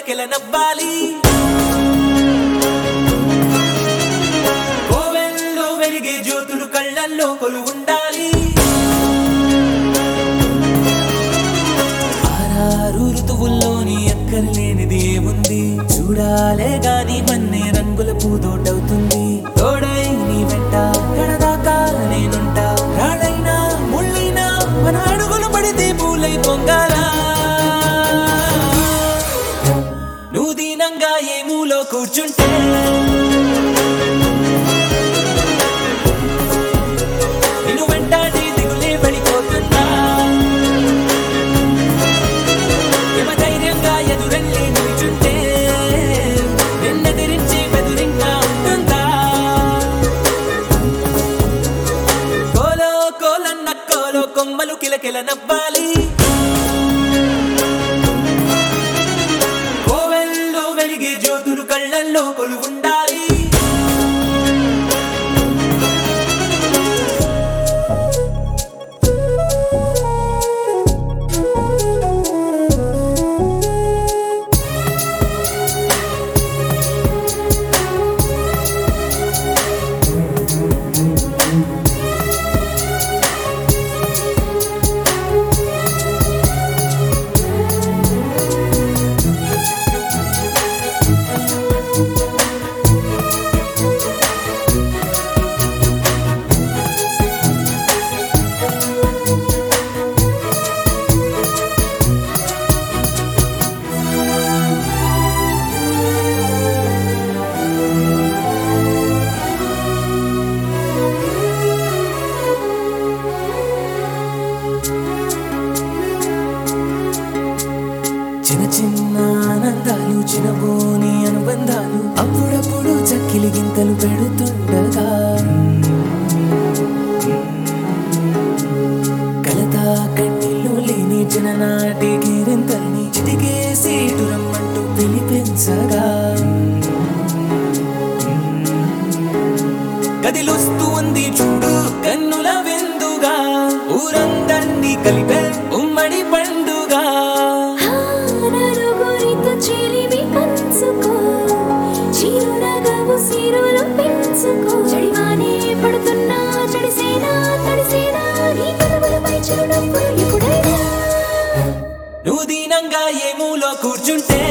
కిలకిల నవ్వాలి కోవెల్లో వెలిగే జ్యోతులు కళ్ళల్లో కొలు ఉండాలి ఆరారు ఋతువుల్లోని ఎక్కర్లేనిది ఏముంది చూడాలే గాని మన్నే రంగుల పూదోటవుతుంది తోడై నీ వెంట కడదాకా నేనుంటా రాడైనా ముళ్ళైనా మన అడుగులు పడితే పూలై పొంగాలా నువ్వు దీనంగా ఏ మూలో కూర్చుంటే నిన్ను వెంటాడి దిగులే పడిపోతుందా యమ ధైర్యంగా ఎదురెళ్ళి నిల్చుంటే నిన్నెదిరించి బెదురింకా ఉంటుందా కోలో కోలన్న కోలో కొమ్మలు కిలకిల నవ్వాలి కోవెల్లో వెలిగే జ్యోతులు కళ్ళల్లో కొలు ఉండాలి చిన్న చిన్న ఆనందాలు చిన్నబోని అనుబంధాలు అప్పుడప్పుడు చక్కిలి గింతలు పెడుతుండగా కలతా కన్నీళ్ళు లేని చిన్ననాటి గిరింతల్ని చిటికేసి ఇటు రమ్మంటూ పిలిపించగా గదిలొస్తూ ఉంది చూడు కన్నుల విందుగా ఊరందర్నీ కలిపే ఉమ్మడి పండుగ నలుగురితో చెలిమి పంచుకో చిరునగవు సిరులు పెంచుకో చెడివానే పడుతున్నా చెడిసేనా తడిసేనా నీ కనుమలపై చిరునవ్వులు ఎప్పుడైనా నువ్వు దీనంగా ఏ మూలో కూర్చుంటే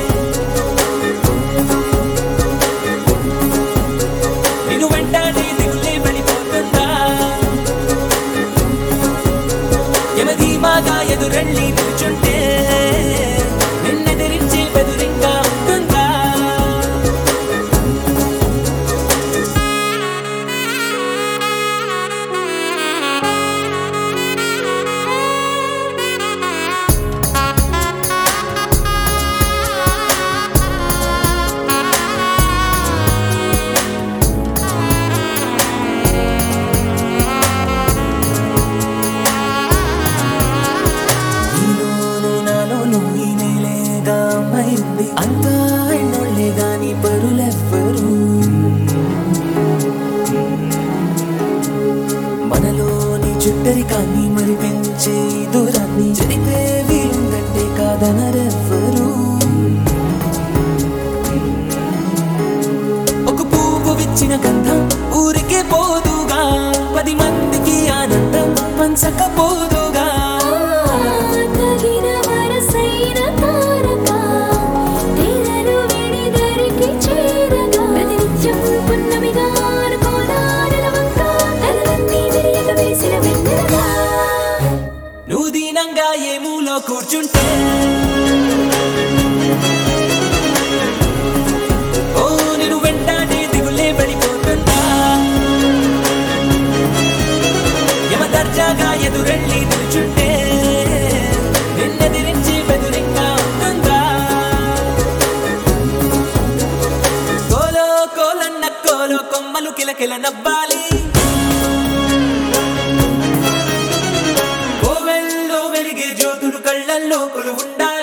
నిన్ను వెంటాడి దిగులే పడిపోతుందా యమధీమాగా ఎదురెళ్ళి నిల్చుంటే నిన్నెదిరించి బెదురింగా ఉంటుందా నీలోను నాలోను ఈ నేలేగా అమ్మాయింది అంతా ఎన్నోళ్ళే గాని పరులెవ్వరు మనలోని చుట్టరికాన్ని మరి పెంచే ఈ దూరాన్ని చెరిపే వీలుందంటే కాదనరెవ్వరు ఒక పువ్వు విచ్చిన గంధం ఊరికే పోదుగా పది మందికి ఆనందం పంచకపోదుగా తగిన వరసైన తారక తెరలు విడిదరికి చేరగా ప్రతినిత్యం పున్నమిగా అనుకోనా నెలవంక తలలన్నీ విరియక వేసిన వెన్నెలగా నువ్వు దీనంగా ఏ మూలో కూర్చుంటే ఓ నేను వెంటాడి దిగులే పడిపోతుందా యమ దర్జాగా ఎదురెళ్ళి నిల్చుంటే నిన్నెదిరించి బెదురింగా ఉంటుందా కోలో కోలన్న కోలో కొమ్మలు కిలకిల నవ్వాలి కోవెల్లో వెలిగే జ్యోతులు కళ్ళల్లో కొలు ఉండాలి